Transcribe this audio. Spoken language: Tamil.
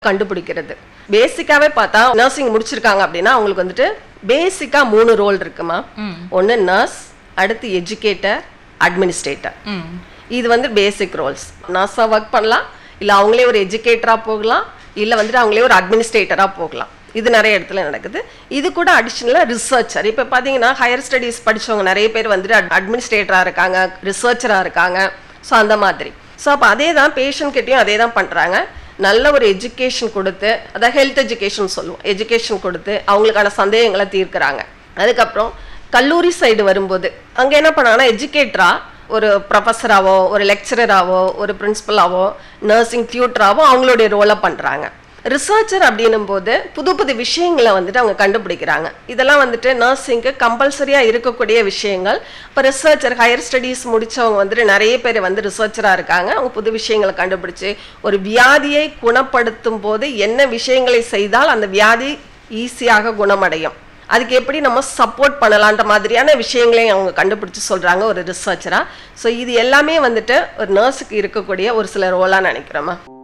கண்டுபிடிக்கிறது பேசிக்காவே பார்த்தா நர்சிங் முடிச்சிருக்காங்க அப்படின்னா அவங்களுக்கு வந்துட்டு பேசிக்கா மூணு ரோல் இருக்குமா ஒன்று நர்ஸ் அடுத்து எஜுகேட்டர் அட்மினிஸ்ட்ரேட்டர் ம் இது வந்து பேசிக் ரோல்ஸ் நர்ஸாக ஒர்க் பண்ணலாம் இல்லை அவங்களே ஒரு எஜுகேட்டராக போகலாம் இல்லை வந்துட்டு அவங்களே ஒரு அட்மினிஸ்ட்ரேட்டராக போகலாம் இது நிறைய இடத்துல நடக்குது இது கூட அடிஷ்னலாக ரிசர்ச்சர் இப்போ பார்த்தீங்கன்னா ஹையர் ஸ்டடீஸ் படிச்சவங்க நிறைய பேர் வந்துட்டு அட்மினிஸ்ட்ரேட்டராக இருக்காங்க ரிசர்ச்சராக இருக்காங்க ஸோ அந்த மாதிரி ஸோ அப்போ அதே தான் பேஷண்ட் கிட்டேயும் அதே தான் பண்ணுறாங்க நல்ல ஒரு எஜுகேஷன் கொடுத்து அதாவது ஹெல்த் எஜுகேஷன் சொல்லுவோம் எஜுகேஷன் கொடுத்து அவங்களுக்கான சந்தேகங்களை தீர்க்குறாங்க அதுக்கப்புறம் கல்லூரி சைடு வரும்போது அங்கே என்ன பண்ணாங்கன்னா எஜுகேட்டரா ஒரு ப்ரொஃபஸராவோ ஒரு லெக்சரராவோ ஒரு பிரின்சிபலாவோ நர்சிங் டியூட்டராவோ அவங்களுடைய ரோலை பண்ணுறாங்க ரிசர்ச்சர் அப்படின்னும் போது புது புது விஷயங்களை வந்துட்டு அவங்க கண்டுபிடிக்கிறாங்க இதெல்லாம் வந்துட்டு நர்சிங்க்கு கம்பல்சரியாக இருக்கக்கூடிய விஷயங்கள் இப்போ ரிசர்ச்சர் ஹையர் ஸ்டடீஸ் முடிச்சவங்க வந்துட்டு நிறைய பேர் வந்து ரிசர்ச்சராக இருக்காங்க அவங்க புது விஷயங்களை கண்டுபிடிச்சு ஒரு வியாதியை குணப்படுத்தும் போது என்ன விஷயங்களை செய்தால் அந்த வியாதி ஈஸியாக குணமடையும் அதுக்கு எப்படி நம்ம சப்போர்ட் பண்ணலான்ற மாதிரியான விஷயங்களையும் அவங்க கண்டுபிடிச்சு சொல்றாங்க ஒரு ரிசர்ச்சரா ஸோ இது எல்லாமே வந்துட்டு ஒரு நர்ஸுக்கு இருக்கக்கூடிய ஒரு சில ரோலாக நினைக்கிறோமா